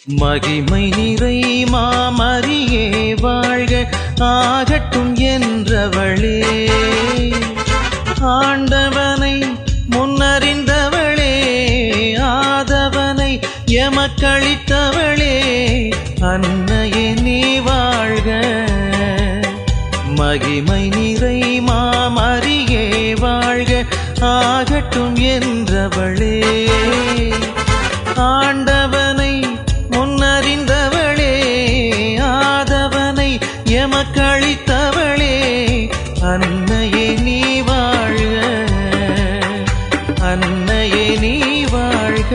மகிமை நிறை மாமரியே வாழ்க ஆகட்டும் என்றவளே ஆண்டவனை முன்னறிந்தவளே ஆதவனை எமக்களித்தவளே அன்னையே நீ வாழ்க மகிமை நிறை மாமரியே வாழ்க ஆகட்டும் என்றவளே ஆண்டவனை முன்னறிந்தவளே ஆதவனை எமக்களித்தவளே அன்னையே நீ வாழ்க அன்னையே நீ வாழ்க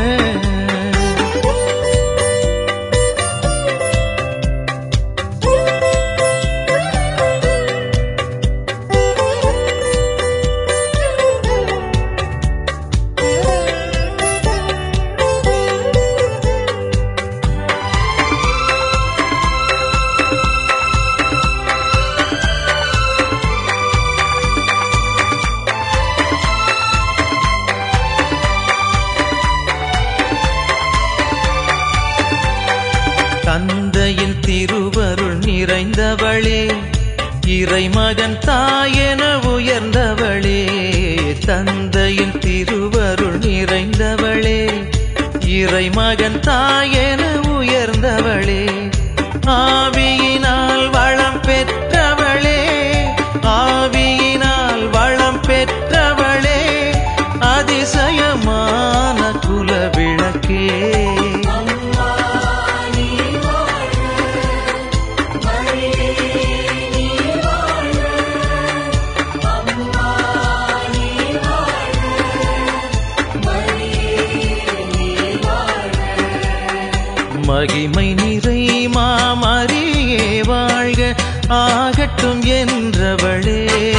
தந்தையின் திருவருள் நிறைந்தவளே இறைமகன் தாயென உயர்ந்தவளே தந்தையின் திருவருள் நிறைந்தவளே இறைமகன் தாயென உயர்ந்தவளே ஆவியினால் வளம் பெற்றவளே ஆவியினால் வளம் பெற்றவளே அதிசயமான குலவிளக்கே மகிமை நிறை மாமரியே வாழ்க ஆகட்டும் என்றவளே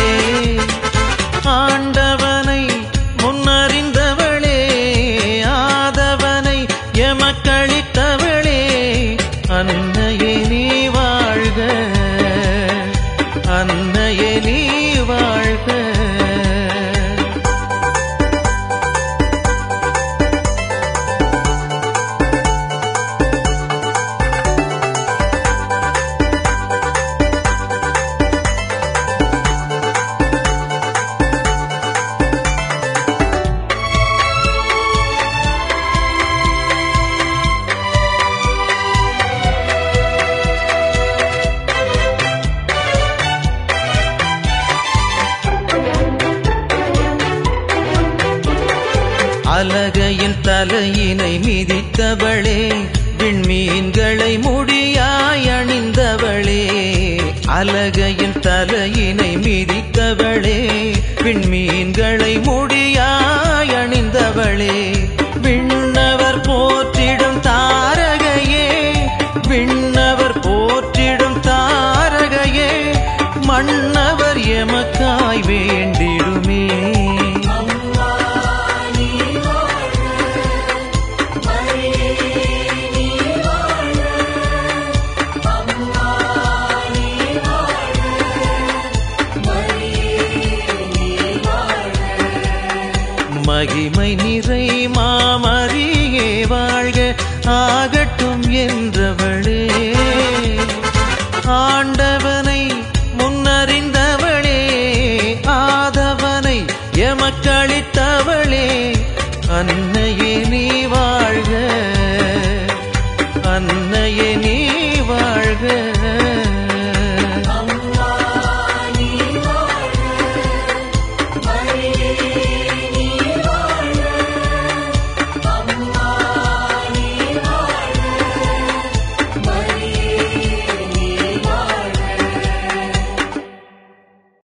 ஆண்டவனை முன்னறிந்தவளே ஆதவனை எமக்களித்தவளே அன்னையே நீ வாழ்க அன்னையே நீ வாழ்க அலகையின் தலையினை மிதித்தவளே விண்மீன்களை முடியாய் அணிந்தவளே அலகையின் தலையினை மிதித்தவளே விண்மீன்களை முடியாய் அணிந்தவளே விண்ணவர் போற்றிடும் தாரகையே விண்ணவர் போற்றிடும் தாரகையே மன்னவர் எமக்காய் வேண்டிடுமே மகிமை நிறை மாமரியே வாழ்க ஆகட்டும் என்றவளே ஆண்டவனை முன்னறிந்தவளே ஆதவனை எமக்களித்த